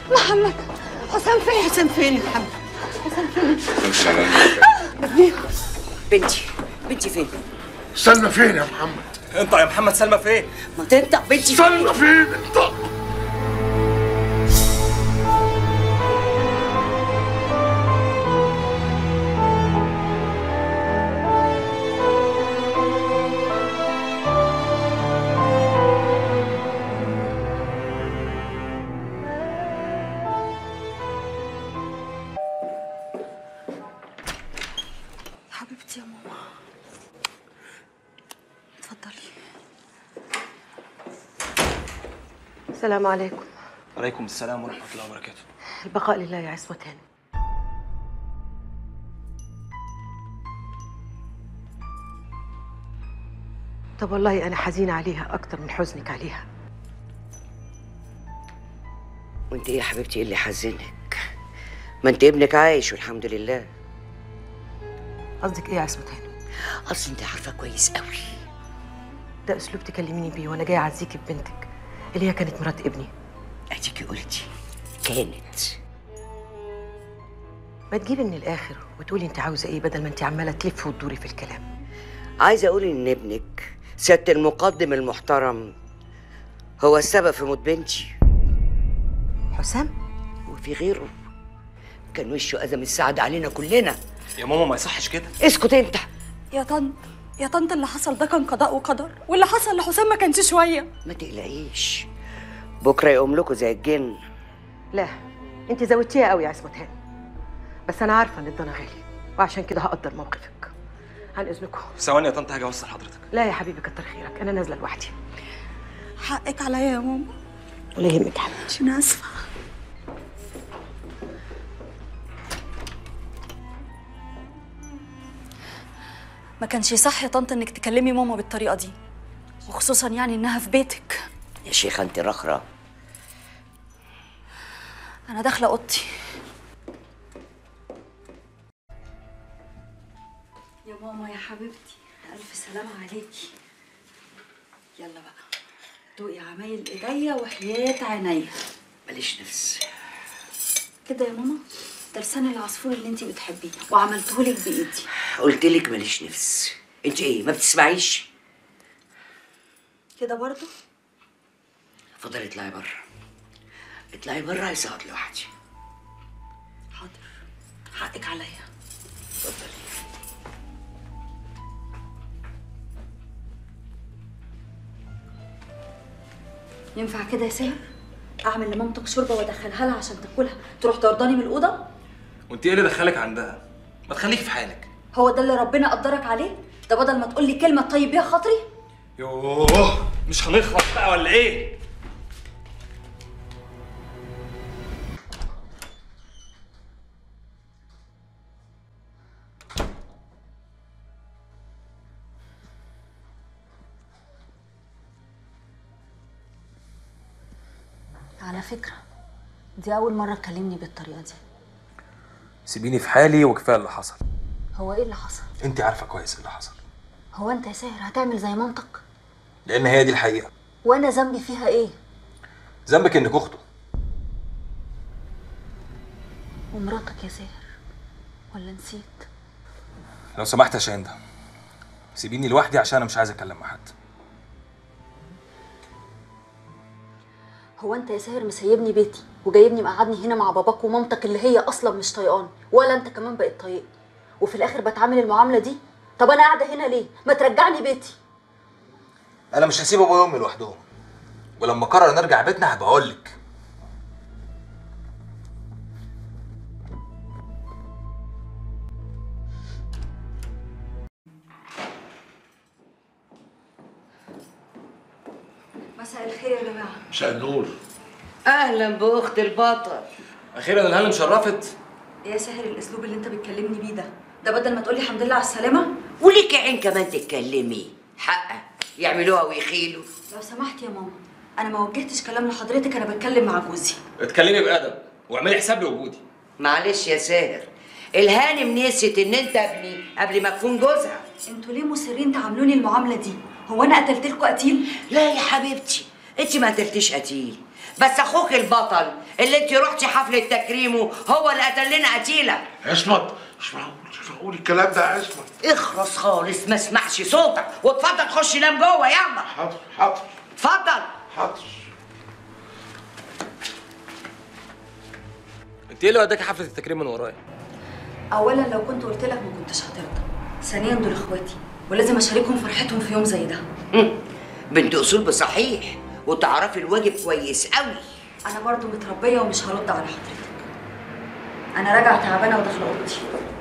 محمد حسام فين حسام فين يا محمد بنتي بنتي فين سلمى فين يا محمد انت يا محمد سلمى فين ما تنطق بنتي سلمى فين انت حبيبتي يا ماما اتفضلي السلام عليكم وعليكم السلام ورحمه الله وبركاته البقاء لله يا عصمتان طب والله أنا حزينة عليها أكتر من حزنك عليها وانت ايه يا حبيبتي ايه اللي حزنك ما انت ابنك عايش والحمد لله قصدك إيه يا عصمتان؟ اصل انت عارفه كويس قوي ده أسلوب تكلميني بيه وأنا جاية أعزيكي ببنتك اللي هي كانت مرات ابني اديكي قلتي كانت ما تجيبي من الآخر وتقولي أنت عاوزة إيه بدل ما أنت عمالة تلفي وتدوري في الكلام عايزه اقول ان ابنك سياده المقدم المحترم هو السبب في موت بنتي حسام وفي غيره كان وشه أذى من السعد علينا كلنا يا ماما ما يصحش كده اسكت انت يا طنط يا طنط اللي حصل ده كان قضاء وقدر واللي حصل لحسام ما كانش شويه ما تقلقيش بكره يقوم لكم زي الجن لا أنت زودتيها قوي يا عصمتان بس أنا عارفة إن الضنا غالي وعشان كده هقدر موقفك عن إذنكم ثواني يا طنط هاجي اوصل حضرتك لا يا حبيبي كتر خيرك أنا نازلة لوحدي حقك عليا يا ماما ولا يهمك يا حبيبتي انا اسفه ما كانش صح يا طنط انك تكلمي ماما بالطريقه دي وخصوصا يعني انها في بيتك يا شيخه انت رخره انا داخله اوضتي يا ماما يا حبيبتي الف سلامه عليكي يلا بقى دوقي عمايل ايديا وحياه عينيا ماليش نفس كده يا ماما ده لسان العصفور اللي انتي بتحبيه وعملتهولك بايدي قلت لك ماليش نفس انت ايه ما بتسمعيش كده برضو اتفضلي اطلعي بره اطلعي بره عايزه اقعد لوحدي حاضر حقك عليا اتفضلي ينفع كده يا سهر اعمل لمامتك شوربه وادخلها لها عشان تاكلها تروح طرداني من الاوضه وانت ايه اللي دخلك عندها ما تخليك في حالك هو ده اللي ربنا قدرك عليه ده بدل ما تقول لي كلمه طيب بيها خاطري يوه مش هنخلص بقى ولا ايه على فكره دي اول مره تكلمني بالطريقه دي سيبيني في حالي وكفايه اللي حصل هو ايه اللي حصل انت عارفه كويس اللي حصل هو انت يا ساهر هتعمل زي مامتك لان هي دي الحقيقه وانا ذنبي فيها ايه ذنبك انك اخته ومراتك يا ساهر ولا نسيت لو سمحت يا شاهندة سيبيني لوحدي عشان انا مش عايز اتكلم مع حد هو انت يا ساهر مسيبني بيتي وجايبني مقعدني هنا مع باباك ومامتك اللي هي اصلا مش طايقاني ولا انت كمان بقيت طايقني وفي الاخر بتعامل المعامله دي طب انا قاعده هنا ليه ما ترجعني بيتي انا مش هسيب ابويا وامي لوحدهم ولما قرر نرجع بيتنا هبقى اقول لك مساء الخير يا جماعه مساء النور اهلا باخت البطل اخيرا الهلا شرفت يا ساهر الاسلوب اللي انت بتكلمني بيه ده ده بدل ما تقولي الحمد لله على السلامه وليك عين كمان تتكلمي حقك يعملوها ويخيلوا لو سمحت يا ماما انا ما وجهتش كلام لحضرتك انا بتكلم مع جوزي اتكلمي بادب واعملي حساب لوجودي معلش يا ساهر الهانم نسيت ان انت ابني قبل ما تكون جوزها انتوا ليه مصرين تعاملوني المعامله دي هو انا قتلت لكم قتيل لا يا حبيبتي انت ما قتلتيش قتيل بس اخوك البطل اللي انت رحتي حفله تكريمه هو اللي قتل لنا قتيله عصمت مش معقول مش معقول الكلام ده يا عصمت اخرس خالص ما اسمعش صوتك واتفضل خش نام جوه يلا حاضر حاضر اتفضل حاضر انت ايه اللي وداكي حفله التكريم من ورايا اولا لو كنت قلت لك ما كنتش هترضى ثانيا دول اخواتي ولازم اشاركهم فرحتهم في يوم زي ده هم، بنت اصول بصحيح وتعرفي الواجب كويس قوي انا برضو متربيه ومش هرد على حضرتك انا راجعه تعبانه وداخله اوضتي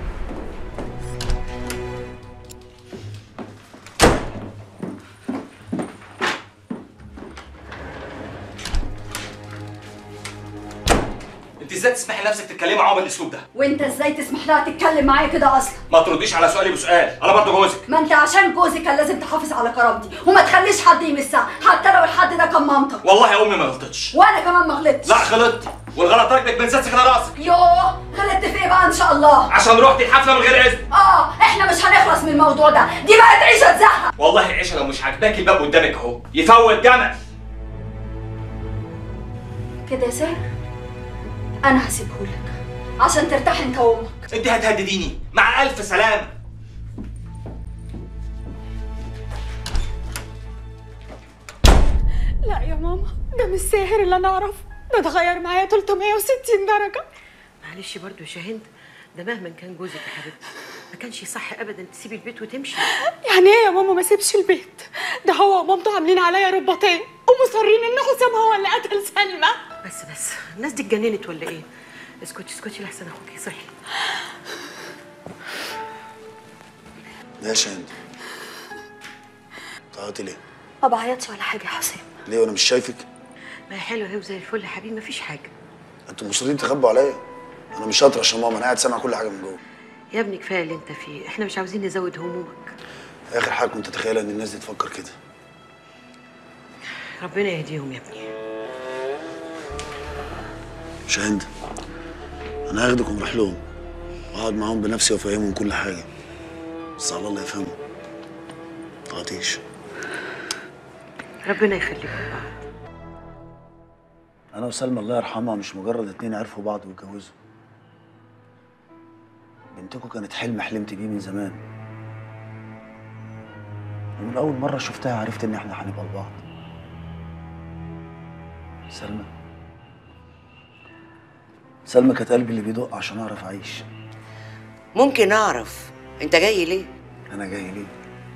انت ازاي تسمحي نفسك تتكلمي معاهم بالاسلوب ده؟ وانت ازاي تسمح لها تتكلم معايا كده اصلا ما ترديش على سؤالي بسؤال، انا برضه جوزك. ما انت عشان جوزي كان لازم تحافظ على كرامتي وما تخليش حد يمسها حتى لو الحد ده كان مامتك والله يا امي ما غلطتش. وانا كمان ما غلطتش لا غلطتي، والغلط راكبك من ساسك لراسك، يوه غلطت في ايه بقى ان شاء الله عشان رحتي الحفله من غير اذن. اه احنا مش هنخلص من الموضوع ده دي بقت عيشه تزهق والله العيشه لو مش عاجباكي الباب قدامك اهو، يفوت جمل. كده يا سهر انا هسيبهولك عشان ترتاح انت وامك انت هتهدديني مع الف سلامه. لا يا ماما ده مش ساهر اللي انا اعرفه ده اتغير معايا 360 درجه معلش برضو يا شاهند ده مهما كان جوزك يا حبيبتي ما كانش صح ابدا تسيبي البيت وتمشي يعني ايه يا ماما ما سيبش البيت ده هو ومامته عاملين عليا رباطين ومصرين ان حسام هو اللي قتل سلمى بس بس الناس دي اتجننت ولا ايه اسكتي اسكتي لحسن اخوكي صحي يا شاهين تعيطي ليه؟ ما بعيطش ولا حاجه يا حسام ليه وانا مش شايفك؟ ما هي حلوه اهي وزي الفل يا حبيبي مفيش حاجه انتوا مصرين تخبوا عليا انا مش شاطر عشان ماما انا قاعد سامع كل حاجه من جوه يا ابني كفايه اللي انت فيه احنا مش عاوزين نزود همومك اخر حاجه كنت اتخيلها ان الناس دي تفكر كده ربنا يهديهم يا ابني شاهند انا هاخدك ونروح لهم واقعد معاهم بنفسي وافهمهم كل حاجه بس على الله يفهموا تعطيش ربنا يخليكم بعض انا وسلمى الله يرحمها مش مجرد اتنين عرفوا بعض واتجوزوا بنتكم كانت حلم حلمت بيه من زمان ومن اول مره شفتها عرفت ان احنا هنبقى لبعض سلمى سلمى كانت قلبي اللي بيدق عشان اعرف اعيش ممكن اعرف انت جاي ليه انا جاي ليه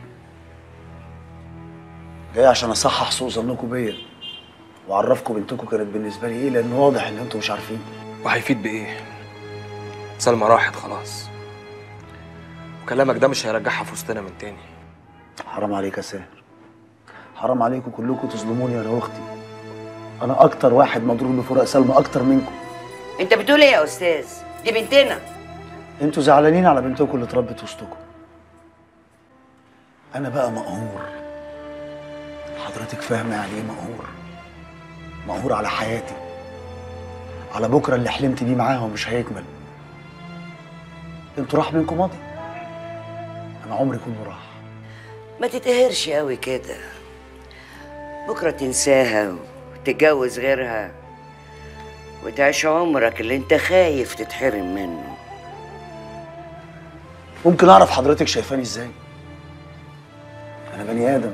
جاي عشان اصحح سوء ظنكم بيا واعرفكم بنتكم كانت بالنسبه لي ايه لان واضح ان انتوا مش عارفين وهيفيد بايه سلمى راحت خلاص وكلامك ده مش هيرجعها في وسطنا من تاني حرام عليك يا ساهر حرام عليكم كلكم تظلموني انا واختي انا اكتر واحد مضروب بفراق سلمى اكتر منكم انت بتقول ايه يا استاذ دي بنتنا انتوا زعلانين على بنتكم اللي اتربت وسطكم انا بقى مقهور حضرتك فاهمه يعني ايه مقهور مقهور على حياتي على بكره اللي حلمت بيه معاها ومش هيكمل انتوا راح منكم ماضي انا عمري كله راح ما تتقهرش قوي كده بكره تنساها وتتجوز غيرها وتعيش عمرك اللي انت خايف تتحرم منه ممكن اعرف حضرتك شايفاني ازاي انا بني ادم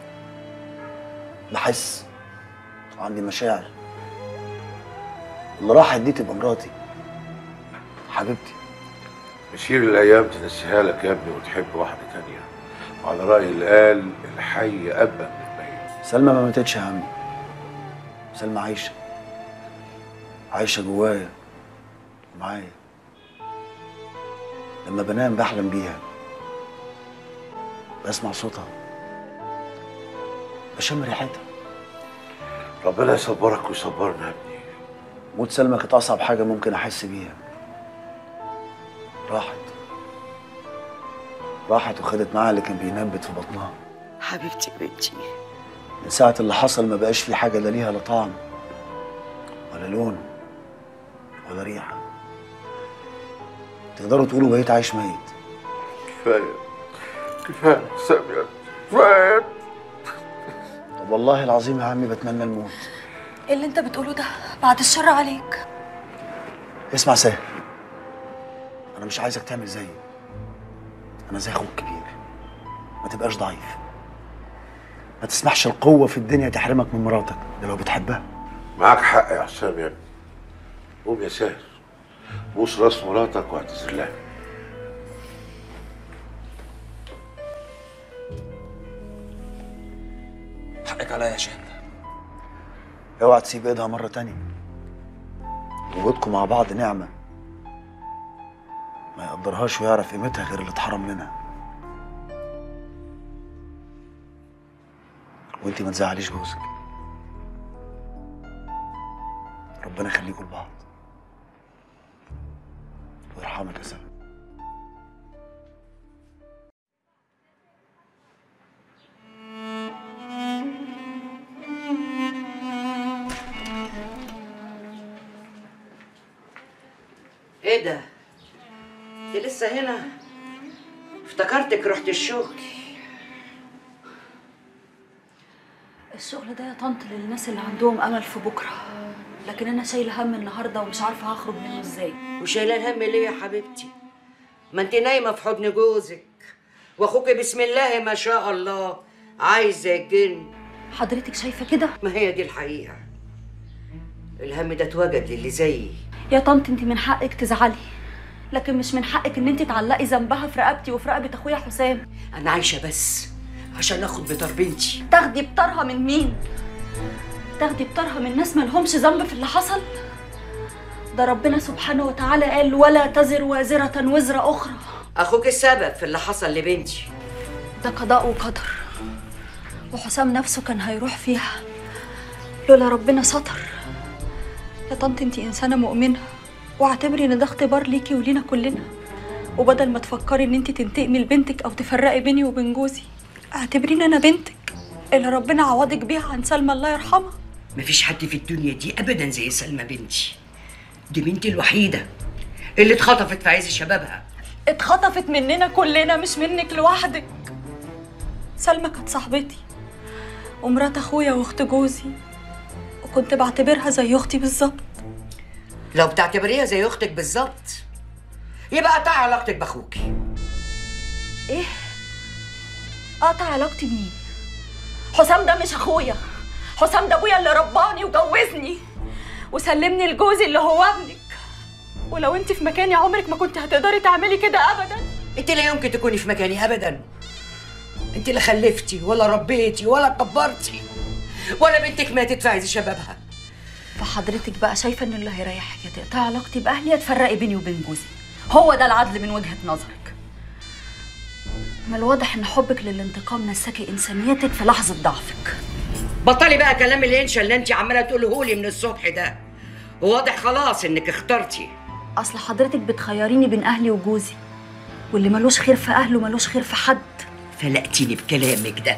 بحس وعندي مشاعر اللي راحت دي تبقى مراتي حبيبتي مسير الايام تنسيها لك يا ابني وتحب واحده تانية وعلى راي اللي قال الحي ابا من الميت سلمى ما ماتتش يا عمي سلمى عايشه عايشه جوايا ومعايا لما بنام بحلم بيها بسمع صوتها بشم ريحتها ربنا يصبرك ويصبرنا يا ابني موت سلمى كانت اصعب حاجه ممكن احس بيها راحت راحت وخدت معاها اللي كان بينبت في بطنها حبيبتي بنتي من ساعه اللي حصل ما بقاش في حاجه لا ليها لا طعم ولا لون ولا ريحه تقدروا تقولوا بقيت عايش ميت كفايه كفايه حسام يا ابني كفايه طب والله العظيم يا عمي بتمنى الموت ايه اللي انت بتقوله ده بعد الشر عليك اسمع ساهر انا مش عايزك تعمل زيي انا زي اخوك الكبير ما تبقاش ضعيف ما تسمحش القوه في الدنيا تحرمك من مراتك ده لو بتحبها معاك حق يا حسام يا ابني قوم يا ساهر بوس راس مراتك واعتذر لها حقك عليا يا شاهين اوعى تسيب ايدها مره تانية وجودكم مع بعض نعمه ما يقدرهاش ويعرف قيمتها غير اللي اتحرم منها وانتي ما تزعليش جوزك ربنا يخليكم لبعض ويرحمك يا سلام ايه ده؟ انت لسه هنا؟ افتكرتك رحت الشغل الشغل ده يا طنط للناس اللي عندهم امل في بكره لكن انا شايله هم النهارده ومش عارفه هخرج منه ازاي وشايله الهم ليه يا حبيبتي؟ ما انت نايمه في حضن جوزك واخوك بسم الله ما شاء الله عايز زي الجن حضرتك شايفه كده ما هي دي الحقيقه الهم ده اتوجد للي زيي يا طنط انت من حقك تزعلي لكن مش من حقك ان انت تعلقي ذنبها في رقبتي وفي رقبه اخويا حسام انا عايشه بس عشان اخد بطار بنتي تاخدي بطارها من مين تاخدي بطارها من ناس مالهمش ذنب في اللي حصل ده ربنا سبحانه وتعالى قال ولا تزر وازرة وزر أخرى اخوك السبب في اللي حصل لبنتي ده قضاء وقدر وحسام نفسه كان هيروح فيها لولا ربنا ستر يا طنط انتي إنسانة مؤمنة واعتبري ان ده اختبار ليكي ولينا كلنا وبدل ما تفكري ان انتي تنتقمي لبنتك او تفرقي بيني وبين جوزي اعتبريني انا بنتك اللي ربنا عوضك بيها عن سلمى الله يرحمها مفيش حد في الدنيا دي ابدا زي سلمى بنتي دي بنتي الوحيده اللي اتخطفت في عز شبابها اتخطفت مننا كلنا مش منك لوحدك سلمى كانت صاحبتي ومرات اخويا واخت جوزي وكنت بعتبرها زي اختي بالظبط لو بتعتبريها زي اختك بالظبط يبقى قطع علاقتك باخوكي ايه قطع علاقتي بمين حسام ده مش اخويا حسام ده ابويا اللي رباني وجوزني وسلمني لجوزي اللي هو ابنك ولو انت في مكاني عمرك ما كنت هتقدري تعملي كده ابدا انت لا يمكن تكوني في مكاني ابدا انت لا خلفتي ولا ربيتي ولا كبرتي ولا بنتك ماتت في عز شبابها فحضرتك بقى شايفه ان اللي هيريحك يا تقطعي علاقتي باهلي يا تفرقي بيني وبين جوزي هو ده العدل من وجهه نظرك من الواضح ان حبك للانتقام نساكي انسانيتك في لحظه ضعفك بطلي بقى كلام الانشا اللي انت عماله تقوله لي من الصبح ده وواضح خلاص انك اخترتي اصل حضرتك بتخيريني بين اهلي وجوزي واللي ملوش خير في اهله ملوش خير في حد فلقتيني بكلامك ده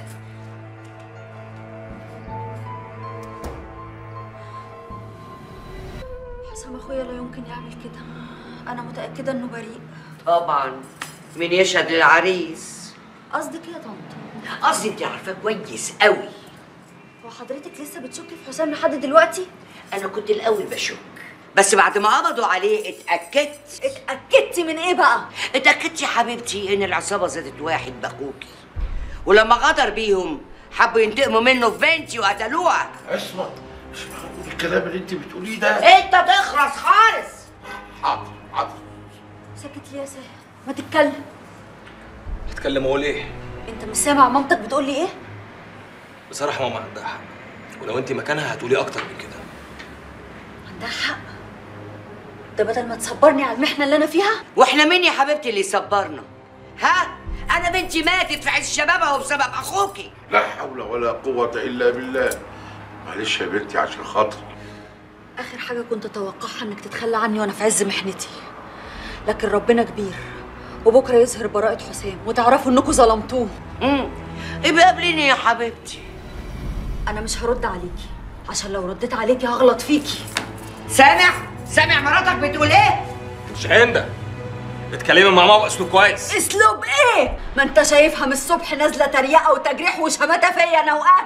حسام اخويا لا يمكن يعمل كده انا متاكده انه بريء طبعا مين يشهد للعريس قصدك ايه يا طنط قصدي انت عارفاه كويس قوي وحضرتك لسه بتشكي في حسام لحد دلوقتي انا كنت الاول بشك بس بعد ما قبضوا عليه اتاكدت اتاكدتي من ايه بقى اتاكدت يا حبيبتي ان العصابه زادت واحد باخوكي ولما غدر بيهم حبوا ينتقموا منه في بنتي وقتلوها اسمع مش معقول الكلام اللي انت بتقوليه ده انت تخرس خالص حاضر حاضر ساكت ليه يا ساهر ما تتكلم هتكلم اقول ايه انت مش سامع مامتك بتقول لي ايه بصراحه ماما عندها حق ولو انت مكانها هتقولي اكتر من كده عندها حق ده بدل ما تصبرني على المحنه اللي انا فيها واحنا مين يا حبيبتي اللي يصبرنا ها انا بنتي ماتت في عز شبابها وبسبب اخوكي لا حول ولا قوة إلا بالله معلش يا بنتي عشان خاطري اخر حاجه كنت اتوقعها انك تتخلى عني وانا في عز محنتي لكن ربنا كبير وبكره يظهر براءه حسام وتعرفوا انكم ظلمتوه امم يبقى قابليني يا حبيبتي انا مش هرد عليكي عشان لو رديت عليكي هغلط فيكي سامع سامع مراتك بتقول ايه مش عندك اتكلمي مع ماما باسلوب كويس اسلوب ايه ما انت شايفها من الصبح نازله تريقه وتجريح وشماته فيا انا واهلي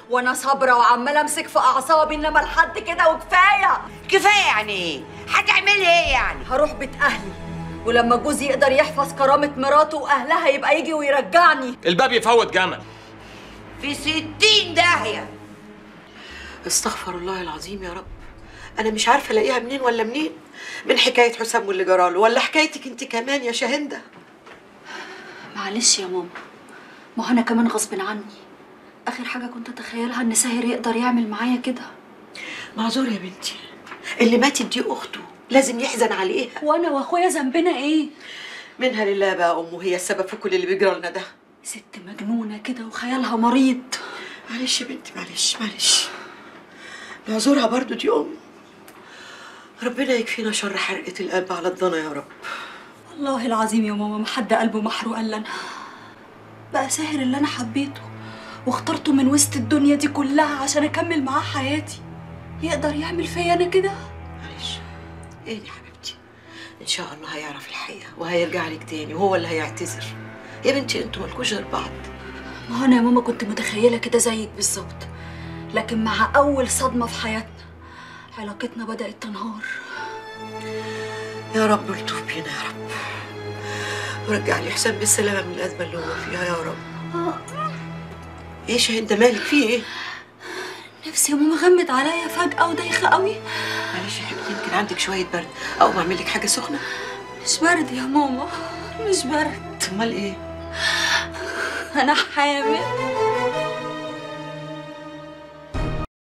وانا صابره وعماله امسك في اعصابي انما لحد كده وكفايه كفايه يعني ايه هتعملي ايه يعني هروح بيت اهلي ولما جوزي يقدر يحفظ كرامه مراته واهلها يبقى يجي ويرجعني الباب يفوت جمل في ستين داهيه استغفر الله العظيم يا رب انا مش عارفه الاقيها منين ولا منين من حكايه حسام واللي جراله ولا حكايتك انت كمان يا شاهنده معلش يا ماما ما هو انا كمان غصب عني اخر حاجه كنت اتخيلها ان ساهر يقدر يعمل معايا كده معذور يا بنتي اللي ماتت دي اخته لازم يحزن عليها وانا واخويا ذنبنا ايه منها لله بقى امه هي السبب في كل اللي بيجرى لنا ده ست مجنونه كده وخيالها مريض معلش يا بنتي معلش معلش نعذرها برضو دي ام ربنا يكفينا شر حرقه القلب على الضنا يا رب والله العظيم يا ماما ما حد قلبه محروق الا انا بقى ساهر اللي انا حبيته واخترته من وسط الدنيا دي كلها عشان اكمل معاه حياتي يقدر يعمل فيا انا كده معلش ايه يا حبيبتي ان شاء الله هيعرف الحقيقه وهيرجع لك تاني وهو اللي هيعتذر يا بنتي انتوا مالكوش غير بعض ما هو انا يا ماما كنت متخيله كده زيك بالظبط لكن مع اول صدمه في حياتنا علاقتنا بدات تنهار يا رب الطف بينا يا رب ورجع لي حسام بالسلامه من الازمه اللي هو فيها يا رب ايه شاهين ده مالك فيه ايه نفسي يا ماما غمت عليا فجاه ودايخه قوي معلش يا حبيبتي يمكن عندك شويه برد او ما اعمل لك حاجه سخنه مش برد يا ماما مش برد امال ايه انا حامل